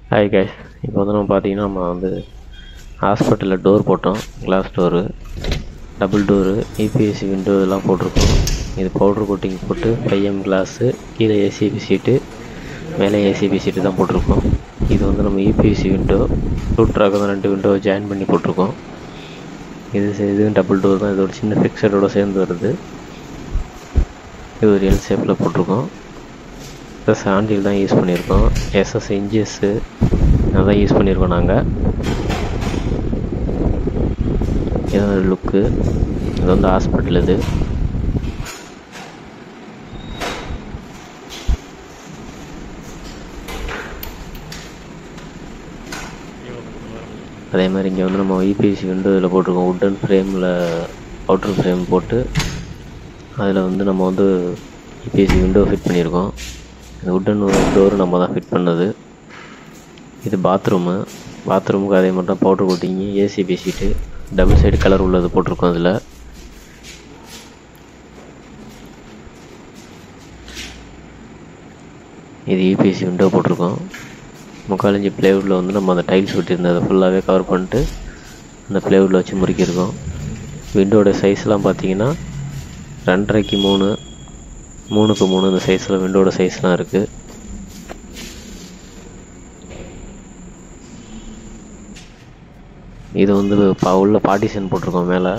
hi guys இப்போ வந்து நம்ம பார்த்தீங்கன்னா நம்ம வந்து ஹாஸ்பிட்டலில் டோர் போட்டோம் கிளாஸ் டோரு டபுள் டோரு இபிஎஸ்சி விண்டோ இதெல்லாம் போட்டிருக்கோம் இது பவுட்ரு கோட்டிங் போட்டு ஃபைவ் எம் கிளாஸு கீழே ஏசிபி சீட்டு மேலே ஏசிபி சீட்டு தான் போட்டிருக்கோம் இது வந்து நம்ம இபிஎஸ்சி விண்டோ ரூட்ராக தான் ரெண்டு விண்டோ ஜாயின் பண்ணி போட்டிருக்கோம் இது சே- இதுவும் டபுள் டோர் தான் இது ஒரு சின்ன ஃபிக்ஸடோட சேர்ந்து வருது இது ஒரு எல் ஷேப்பில் போட்டிருக்கோம் ப்ளஸ் ஹேண்டில் தான் யூஸ் பண்ணியிருக்கோம் எஸ்எஸ் இன்ஜஸ்ஸு அதான் யூஸ் பண்ணியிருக்கோம் நாங்கள் இதோட லுக்கு இது வந்து ஹாஸ்பிட்டல் இது அதே மாதிரி இங்கே வந்து நம்ம இபிஎஸ்சி விண்டோ இதில் போட்டிருக்கோம் உட்டன் ஃப்ரேமில் அவுட்டர் ஃப்ரேம் போட்டு அதில் வந்து நம்ம வந்து இபிஎஸ்சி விண்டோ ஃபிட் பண்ணியிருக்கோம் இந்த உட்டன் டோர் நம்ம தான் ஃபிட் பண்ணது இது பாத்ரூமு பாத்ரூமுக்கு அதே மாதிரி தான் powder coating ACP sheet double side colour உள்ளது போட்டிருக்கோம் அதில் இது இபிஎஸ்சி விண்டோ போட்டிருக்கோம் முக்காலஞ்சி ப்ளேவுட்டில் வந்து நம்ம அந்த டைல்ஸ் விட்டிருந்ததை ஃபுல்லாகவே கவர் பண்ணிட்டு அந்த ப்ளேவுட்டில் வச்சு முறுக்கியிருக்கோம் விண்டோட சைஸ்லாம் பார்த்தீங்கன்னா ரெண்டரைக்கு மூணு மூணுக்கு மூணு இந்த சைஸில் விண்டோட சைஸ்லாம் இருக்குது இது வந்து பா உள்ள பார்ட்டிஷன் போட்டிருக்கோம் மேலே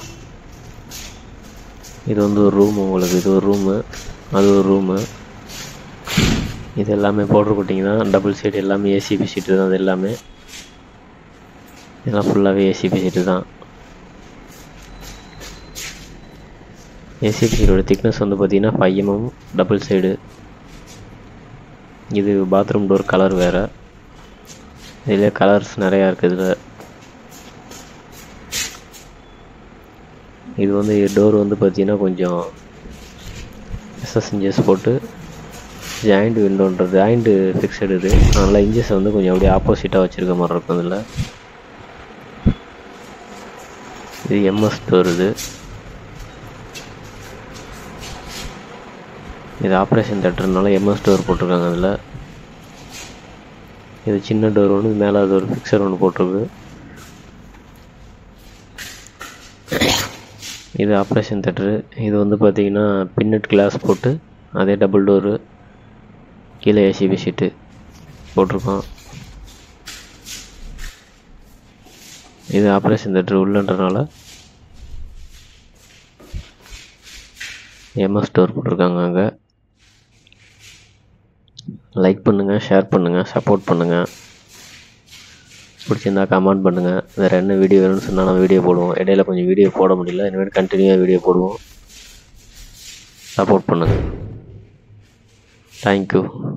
இது வந்து ஒரு ரூம் உங்களுக்கு இது ஒரு ரூமு அது ஒரு ரூமு இது எல்லாமே பவுடர் கொட்டிங்கன்னா டபுள் சீட் எல்லாமே ஏசிபி சீட்டு தான் அது எல்லாமே இதெல்லாம் ஃபுல்லாகவே ஏசிபி சீட்டு தான் ஏசிபி சீட்டோட திக்னஸ் வந்து பார்த்தீங்கன்னா ஃபைவ் எம்எம் டபுள் சைடு இது பாத்ரூம் டோர் கலர் வேறு இதில் கலர்ஸ் நிறையா இருக்குது இதில் இது வந்து டோர் வந்து பார்த்தீங்கன்னா கொஞ்சம் எஸ்எஸ் இன்ஜஸ் போட்டு ஜாயிண்ட் விண்டோன்றது ஜாயிண்ட்டு ஃபிக்ஸடு இது அதனால் இன்ஜஸ் வந்து கொஞ்சம் அப்படியே ஆப்போசிட்டாக வச்சுருக்க மாதிரி இருக்கும் இதில் இது எம்எஸ் டோர் இது இது ஆப்ரேஷன் தேட்டர்னால எம்எஸ் டோர் போட்டிருக்காங்க அதில் இது சின்ன டோர் ஒன்று மேலே அது ஒரு ஃபிக்ஸர் ஒன்று போட்டிருக்கு இது ஆப்ரேஷன் தேட்டரு இது வந்து பார்த்தீங்கன்னா பின்னட் கிளாஸ் போட்டு அதே டபுள் டோரு கீழே ஏசிபி சீட்டு போட்டிருக்கோம் இது ஆப்ரேஷன் தேட்டர் உள்ளன்றனால எம்எஸ் ஸ்டோர் போட்டிருக்காங்க அங்கே லைக் பண்ணுங்கள் ஷேர் பண்ணுங்கள் சப்போர்ட் பண்ணுங்கள் பிடிச்சிருந்தா கமெண்ட் பண்ணுங்கள் வேறு என்ன வீடியோ வேணும்னு சொன்னால் நம்ம வீடியோ போடுவோம் இடையில கொஞ்சம் வீடியோ போட முடியல இனிமேல் கண்டினியூவாக வீடியோ போடுவோம் சப்போர்ட் பண்ணுங்கள் தேங்க்யூ